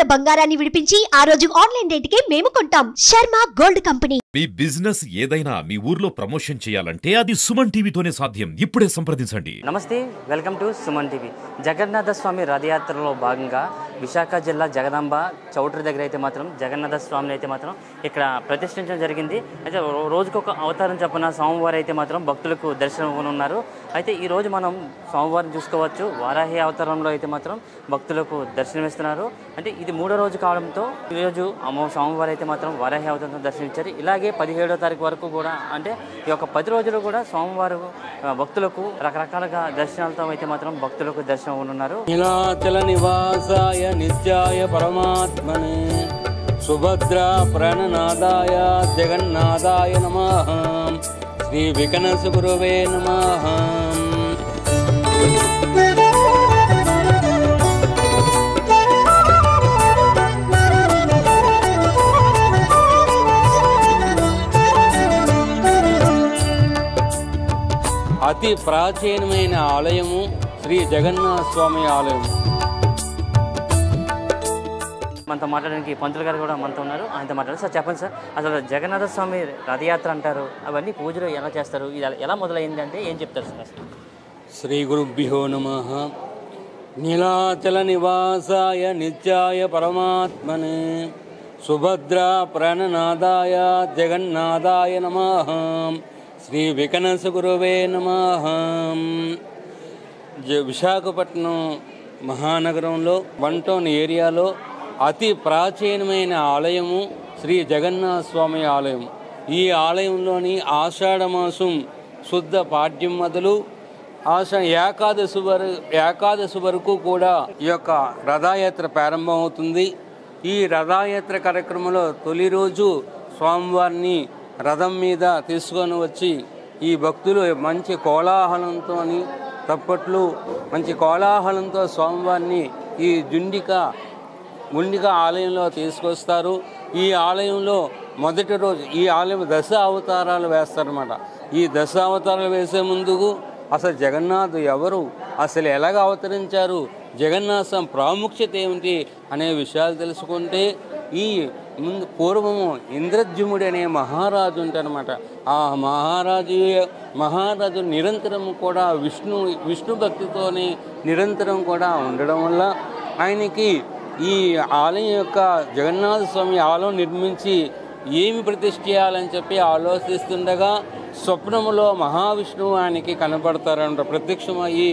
ఉన్న బంగారాన్ని విడిపించి ఆ రోజు ఆన్లైన్ రేటుకే మేము కొంటాం శర్మ గోల్డ్ కంపెనీ మీ బిజినెస్ ఏదైనా మీ ఊర్లో ప్రమోషన్ చేయాలంటే అది సుమన్ టీవీతోనే సాధ్యం ఇప్పుడే సంప్రదించండి నమస్తే welcome to Suman TV Jagannatha Swamy రథయాత్రలో భాగంగా విశాఖ జిల్లా జగదాంబ చౌటరి దగ్గర అయితే మాత్రం జగన్నాథ స్వామిని అయితే మాత్రం ఇక్కడ ప్రతిష్ఠించడం జరిగింది అయితే రో- రోజుకొక అవతారం చెప్పిన స్వామివారు అయితే మాత్రం భక్తులకు దర్శనం ఇవ్వనున్నారు అయితే ఈ రోజు మనం స్వామివారిని చూసుకోవచ్చు వారాహి అవతారంలో అయితే మాత్రం భక్తులకు దర్శనమిస్తున్నారు అంటే ఇది మూడో రోజు కావడంతో ఈరోజు అమ్మ స్వామివారు అయితే మాత్రం వారాహి అవతారంతో దర్శనమిచ్చారు ఇలాగే పదిహేడో తారీఖు వరకు కూడా అంటే ఈ యొక్క పది రోజులు కూడా స్వామివారు ఆ, భక్తులకు రకరకాలుగా దర్శనాలతో అయితే మాత్రం భక్తులకు దర్శనం ఉన్నారు నీలాచల నివాసాయ నిత్యాయ పరమాత్మనే సుభద్రా ప్రాణనాదాయ జగన్నాథాయ నమ శ్రీ వికనస గురువే నమ అతి ప్రాచీనమైన ఆలయము శ్రీ జగన్నాథ స్వామి ఆలయం మనతో మాట్లాడడానికి పంతులు గారు కూడా మనతో ఉన్నారు ఆయనతో మాట్లాడారు సార్ చెప్పండి సార్ అసలు జగన్నాథ స్వామి రథయాత్ర అంటారు అవన్నీ పూజలు ఎలా చేస్తారు ఇది ఎలా- ఎలా మొదలైంది అంటే ఏం చెప్తారు సార్ అసలు శ్రీ గురుభ్యో నమ నీలాచల నివాసాయ నిత్యాయ పరమాత్మనే సుభద్రా ప్రాణనాదాయ జగన్నాథాయ నమ శ్రీ వికనస గురువే నమ విశాఖపట్నం మహానగరంలో వన్ టౌన్ ఏరియాలో అతి ప్రాచీనమైన ఆలయము శ్రీ జగన్నాథ స్వామి ఆలయం ఈ ఆలయంలోని ఆషాఢ మాసం శుద్ధ పాడ్యం మొదలు ఆశ ఏకాదశి వరకు ఏకాదశి వరకు కూడా ఈ యొక్క రథయాత్ర ప్రారంభమవుతుంది ఈ రథయాత్ర కార్యక్రమంలో తొలి రోజు స్వామివారిని రథం మీద తీసుకొని వచ్చి ఈ భక్తులు మంచి కోలాహలంతో తప్పట్లు మంచి కోలాహలంతో స్వామివారిని ఈ జుండిక గుండిక ఆలయంలో తీసుకొస్తారు ఈ ఆలయంలో మొదటి రోజు ఈ ఆలయం దశ అవతారాలు వేస్తారన్నమాట ఈ దశ అవతారాలు వేసే ముందుకు అసలు జగన్నాథ్ ఎవరు అసలు ఎలాగ అవతరించారు జగన్నాథం ప్రాముఖ్యత ఏమిటి అనే విషయాలు తెలుసుకుంటే ఈ ముందు పూర్వము ఇంద్రద్యుముడు అనే మహారాజు ఉంటారనమాట ఆ మహారాజు మహారాజు నిరంతరం కూడా విష్ణు విష్ణు భక్తితోనే నిరంతరం కూడా ఉండడం వల్ల ఆయనకి ఈ ఆలయం యొక్క జగన్నాథ స్వామి ఆలయం నిర్మించి ఏమి ప్రతిష్ఠ చేయాలని చెప్పి ఆలోచిస్తుండగా స్వప్నములో మహావిష్ణువు ఆయనకి కనపడతారంట ప్రత్యక్షమయ్యి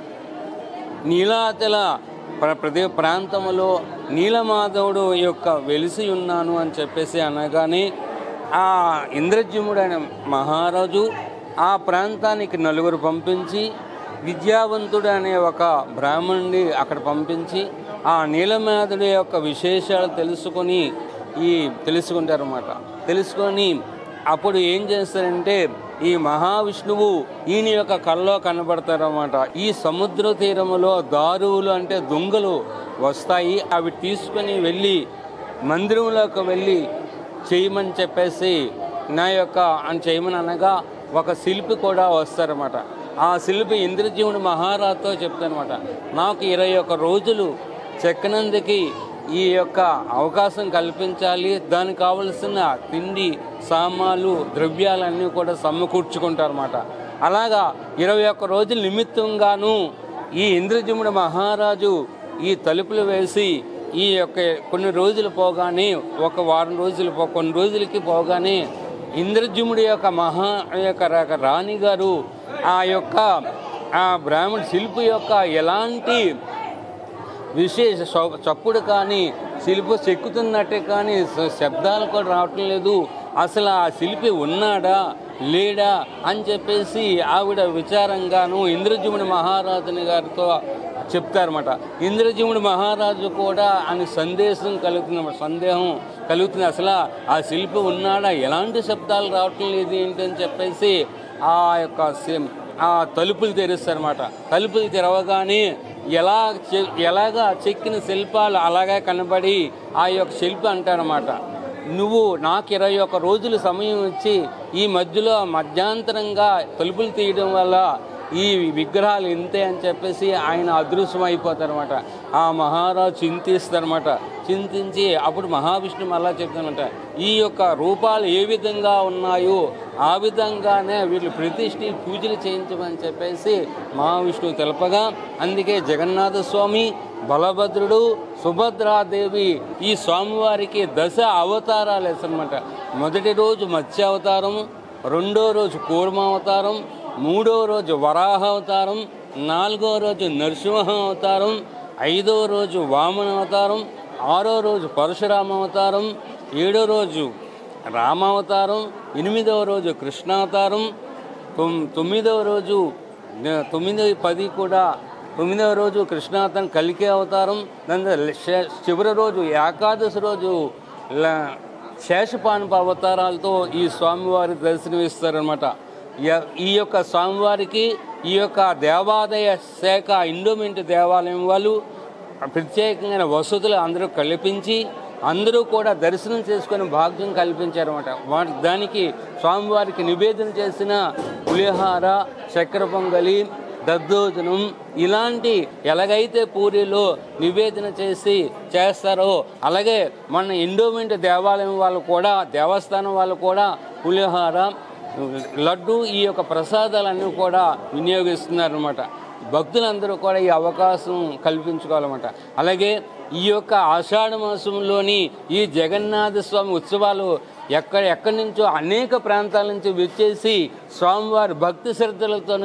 నీలాచల ప్ర- ప్రదే ప్రాంతములో నీలమాధవుడు యొక్క వెలిసి ఉన్నాను అని చెప్పేసి అనగానే ఆ ఇంద్రజ్యుముడు అనే మహారాజు ఆ ప్రాంతానికి నలుగురు పంపించి విద్యావంతుడు అనే ఒక బ్రాహ్మణుడి అక్కడ పంపించి ఆ నీలమాధుడి యొక్క విశేషాలు తెలుసుకొని ఈ తెలుసుకుంటారన్నమాట తెలుసుకొని అప్పుడు ఏం చేస్తారంటే ఈ మహావిష్ణువు ఈయన యొక్క కళ్ళలో కనబడతారన్నమాట ఈ సముద్ర తీరములో దారువులు అంటే దొంగలు వస్తాయి అవి తీసుకొని వెళ్ళి మందిరంలోకి వెళ్ళి చేయమని చెప్పేసి నా యొక్క అని చేయమని అనగా ఒక శిల్పి కూడా వస్తారన్నమాట ఆ శిల్పి ఇంద్రజీవుడు మహారాజుతో చెప్తానమాట నాకు ఇరవై ఒక్క రోజులు చెక్కనందుకి ఈ యొక్క అవకాశం కల్పించాలి దానికి కావలసిన తిండి సామాన్లు ద్రవ్యాలన్నీ కూడా సమకూర్చుకుంటారన్నమాట అలాగా ఇరవై ఒక్క రోజుల నిమిత్తంగాను ఈ ఇంద్రజిముడు మహారాజు ఈ తలుపులు వేసి ఈ యొక్క కొన్ని రోజులు పోగానే ఒక వారం రోజులు పో కొన్ని రోజులకి పోగానే ఇంద్రజిముడి యొక్క మహా యొక్క రా- రాణి గారు ఆ యొక్క ఆ బ్రాహ్మణ శిల్పి యొక్క ఎలాంటి విశేష శ- చప్పుడు కానీ శిల్పి చెక్కుతున్నట్టే కానీ శ- శబ్దాలు కూడా రావటం లేదు అసలు ఆ శిల్పి ఉన్నాడా లేడా అని చెప్పేసి ఆవిడ విచారంగాను ఇంద్రజీవుని మహారాజుని గారితో చెప్తారన్నమాట ఇంద్రజీవుడి మహారాజు కూడా అని సందేశం కలుగుతుంది సందేహం కలుగుతుంది అసలు ఆ శిల్పి ఉన్నాడా ఎలాంటి శబ్దాలు రావటం లేదు ఏంటి అని చెప్పేసి ఆ యొక్క సి- ఆ తలుపులు తెరుస్తారన్నమాట తలుపులు తెరవగానే ఎలా చె- ఎలాగా చెక్కిన శిల్పాలు అలాగే కనబడి ఆ యొక్క శిల్పి అంటారన్నమాట నువ్వు నాకు ఇరవై ఒక్క రోజులు సమయం ఇచ్చి ఈ మధ్యలో మధ్యాంతరంగా తలుపులు తీయడం వల్ల ఈ విగ్రహాలు ఇంతే అని చెప్పేసి ఆయన అదృశ్యం అయిపోతారు అనమాట ఆ మహారాజు చింతిస్తారనమాట చింతించి అప్పుడు మహావిష్ణువు అలా చెప్తానమాట ఈ యొక్క రూపాలు ఏ విధంగా ఉన్నాయో ఆ విధంగానే వీళ్ళు ప్రతిష్ఠి పూజలు చేయించమని చెప్పేసి మహావిష్ణువు తెలపగా అందుకే జగన్నాథ స్వామి బలభద్రుడు సుభద్రాదేవి ఈ స్వామివారికి దశ అవతారాలు వేసనమాట మొదటి రోజు మత్స్య అవతారం రెండో రోజు కూర్మ అవతారం మూడో రోజు వరాహ అవతారం నాలుగో రోజు నరసింహ అవతారం ఐదో రోజు వామన అవతారం ఆరో రోజు పరశురామ అవతారం ఏడో రోజు రామావతారం ఎనిమిదవ రోజు కృష్ణావతారం తొమ్ తొమ్మిదవ రోజు న- తొమ్మిది పది కూడా తొమ్మిదవ రోజు కృష్ణావతారం కలికే అవతారం దాని తర్వాత శే- చివరి రోజు ఏకాదశి రోజు ల- శేషపానుప అవతారాలతో ఈ స్వామివారి దర్శనమిస్తారనమాట ఈ యొక్క స్వామివారికి ఈ యొక్క దేవాదాయ శాఖ ఇండోమెంట్ దేవాలయం వాళ్ళు ప్రత్యేకమైన వసతులు అందరూ కల్పించి అందరూ కూడా దర్శనం చేసుకునే భాగ్యం కల్పించారన్నమాట వాటి దానికి స్వామివారికి నివేదన చేసిన పులిహార చక్కెర పొంగలి దద్దోజనం ఇలాంటి ఎలాగైతే పూరిలో నివేదన చేసి చేస్తారో అలాగే మన ఎండోమెంట్ దేవాలయం వాళ్ళు కూడా దేవస్థానం వాళ్ళు కూడా పులిహార లడ్డు ఈ యొక్క ప్రసాదాలన్నీ కూడా వినియోగిస్తున్నారన్నమాట భక్తులందరూ కూడా ఈ అవకాశం కల్పించుకోవాలన్నమాట అలాగే ఈ యొక్క ఆషాఢ మాసంలోని ఈ జగన్నాథ స్వామి ఉత్సవాలు ఎక్కడ ఎక్కడి నుంచో అనేక ప్రాంతాల నుంచి వచ్చేసి స్వామివారి భక్తి శ్రద్ధలతో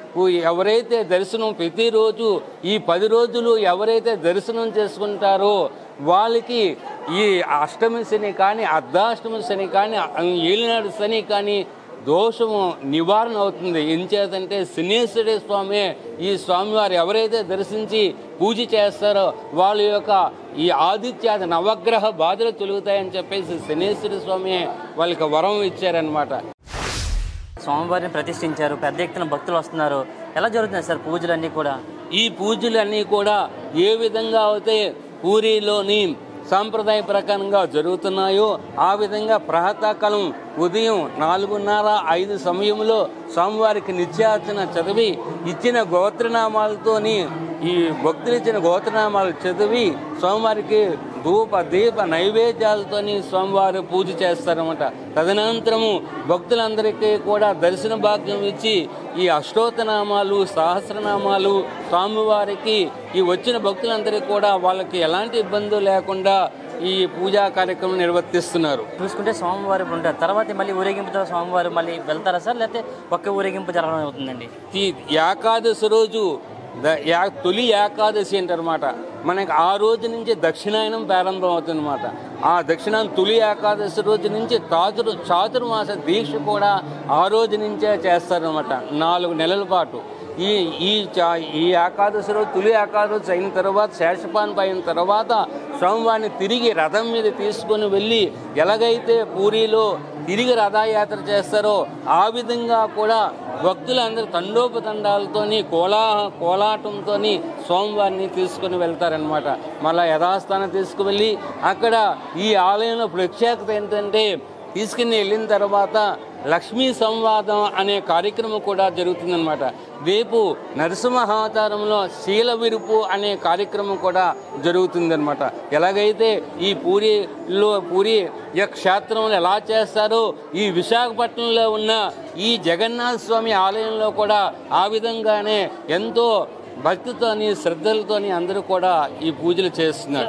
ఎవరైతే దర్శనం ప్రతిరోజు ఈ పది రోజులు ఎవరైతే దర్శనం చేసుకుంటారో వాళ్ళకి ఈ అష్టమి శని కానీ అర్ధాష్టమి శని కానీ ఏలినాడు శని కానీ దోషము నివారణ అవుతుంది ఎంచేతంటే శనీశ్వరి స్వామి ఈ స్వామివారు ఎవరైతే దర్శించి పూజ చేస్తారో వాళ్ళ యొక్క ఈ ఆదిత్యాది నవగ్రహ బాధలు తొలుగుతాయని చెప్పేసి శనీశ్వరి స్వామి వాళ్ళకి వరం ఇచ్చారనమాట స్వామివారిని ప్రతిష్ఠించారు పెద్ద ఎత్తున భక్తులు వస్తున్నారు ఎలా జరుగుతున్నాయి సార్ పూజలన్నీ కూడా ఈ పూజలన్నీ కూడా ఏ విధంగా అయితే పూరిలోని సాంప్రదాయ ప్రకారంగా జరుగుతున్నాయో ఆ విధంగా ప్రాతకాలం ఉదయం నాలుగున్నర ఐదు సమయంలో స్వామివారికి నిత్యార్చన చదివి ఇచ్చిన గోత్రనామాలతోని ఈ భక్తులు ఇచ్చిన గోత్రనామాలు చదివి స్వామివారికి ధూప దీప నైవేద్యాలతోని స్వామివారు పూజ చేస్తారన్నమాట తదనంతరము భక్తులందరికీ కూడా దర్శన భాగ్యం ఇచ్చి ఈ అష్టోత్తనామాలు సహస్రనామాలు స్వామివారికి ఈ వచ్చిన భక్తులందరికీ కూడా వాళ్ళకి ఎలాంటి ఇబ్బందులు లేకుండా ఈ పూజా కార్యక్రమం నిర్వర్తిస్తున్నారు చూసుకుంటే స్వామివారు ఇప్పుడు ఉంటారు తర్వాత మళ్ళీ ఊరేగింపుతో స్వామివారు మళ్ళీ వెళ్తారా సార్ లేకపోతే ఒక్క ఊరేగింపు జరగడం అవుతుందండి ఈ ఏకాదశి రోజు ద- యా- తొలి ఏకాదశి అంటారన్నమాట మనకి ఆ రోజు నుంచి దక్షిణాయనం ప్రారంభం అవుతుందన్నమాట ఆ దక్షిణాయనం తొలి ఏకాదశి రోజు నుంచి చాతురు చాతుర్మాస దీక్ష కూడా ఆ రోజు నుంచే చేస్తారనమాట నాలుగు నెలల పాటు ఈ ఈ చా- ఈ ఏకాదశి రోజు తొలి ఏకాదశి అయిన తర్వాత శేషపాన్ అయిన తర్వాత స్వామివారిని తిరిగి రథం మీద తీసుకొని వెళ్ళి ఎలాగైతే పూరిలో తిరిగి రథయాత్ర చేస్తారో ఆ విధంగా కూడా భక్తులందరూ తండోపతండాలతోని కోలా కోలాటంతోని స్వామివారిని తీసుకుని వెళ్తారనమాట మళ్ళా యథాస్థానం తీసుకువెళ్ళి అక్కడ ఈ ఆలయంలో ప్రత్యేకత ఏంటంటే తీసుకుని వెళ్ళిన తర్వాత లక్ష్మీ సంవాదం అనే కార్యక్రమం కూడా జరుగుతుందన్నమాట రేపు నరసింహావతారంలో శీల విరుపు అనే కార్యక్రమం కూడా జరుగుతుందన్నమాట ఎలాగైతే ఈ పూరిలో పూరి ఈ క్షేత్రంలో ఎలా చేస్తారో ఈ విశాఖపట్నంలో ఉన్న ఈ జగన్నాథ స్వామి ఆలయంలో కూడా ఆ విధంగానే ఎంతో భక్తితోని శ్రద్ధలతోని అందరూ కూడా ఈ పూజలు చేస్తున్నారు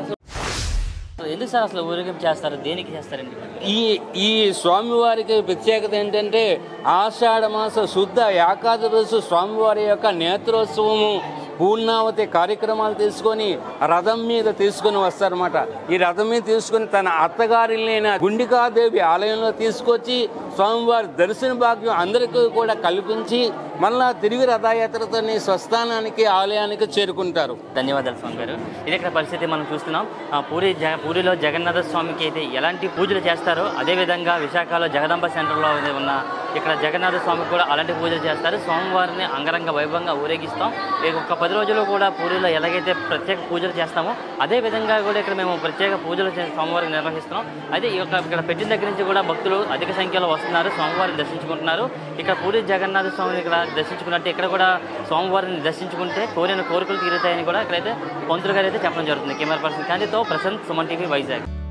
ఎందుకు సార్ అసలు ఊరేగింపు చేస్తారు దేనికి చేస్తారండి ఈ ఈ స్వామివారికి ప్రత్యేకత ఏంటంటే ఆషాఢ మాస శుద్ధ ఏకాదశి స్వామివారి యొక్క నేత్రోత్సవము పూర్ణావతి కార్యక్రమాలు తీసుకొని రథం మీద తీసుకొని వస్తారన్నమాట ఈ రథం మీద తీసుకొని తన అత్తగారిలైన గుండికాదేవి ఆలయంలో తీసుకొచ్చి స్వామివారి దర్శన భాగ్యం అందరికీ కూడా కల్పించి మళ్ళా తిరిగి రథయాత్రతోని స్వస్థానానికి ఆలయానికి చేరుకుంటారు ధన్యవాదాలు స్వామి గారు ఇది ఇక్కడ పరిస్థితి మనం చూస్తున్నాం ఆ, పూరి జ పూరిలో జగన్నాథ స్వామికి అయితే ఎలాంటి పూజలు చేస్తారో అదేవిధంగా విశాఖలో జగదంబ సెంటర్లో ఉన్న ఇక్కడ జగన్నాథ స్వామికి కూడా అలాంటి పూజలు చేస్తారు స్వామివారిని అంగరంగ వైభవంగా ఊరేగిస్తాం ఇక ఒక పది రోజులు కూడా పూరిలో ఎలాగైతే ప్రత్యేక పూజలు చేస్తామో అదే విధంగా కూడా ఇక్కడ మేము ప్రత్యేక పూజలు చే- స్వామివారికి నిర్వహిస్తున్నాం అయితే ఈ యొక్క ఇక్కడ పెట్టిన దగ్గర నుంచి కూడా భక్తులు అధిక సంఖ్యలో వస్తున్నారు స్వామివారిని దర్శించుకుంటున్నారు ఇక్కడ పూరి జగన్నాథ స్వామిని ఇక్కడ దర్శించుకున్నట్టు ఇక్కడ కూడా స్వామివారిని దర్శించుకుంటే కోరిన కోరికలు తీరుతాయని కూడా ఇక్కడైతే పంతులు గారు అయితే చెప్పడం జరుగుతుంది కెమెరా పర్సన్ కాంతితో ప్రశాంత్ సుమన్ టీవీ వైజాగ్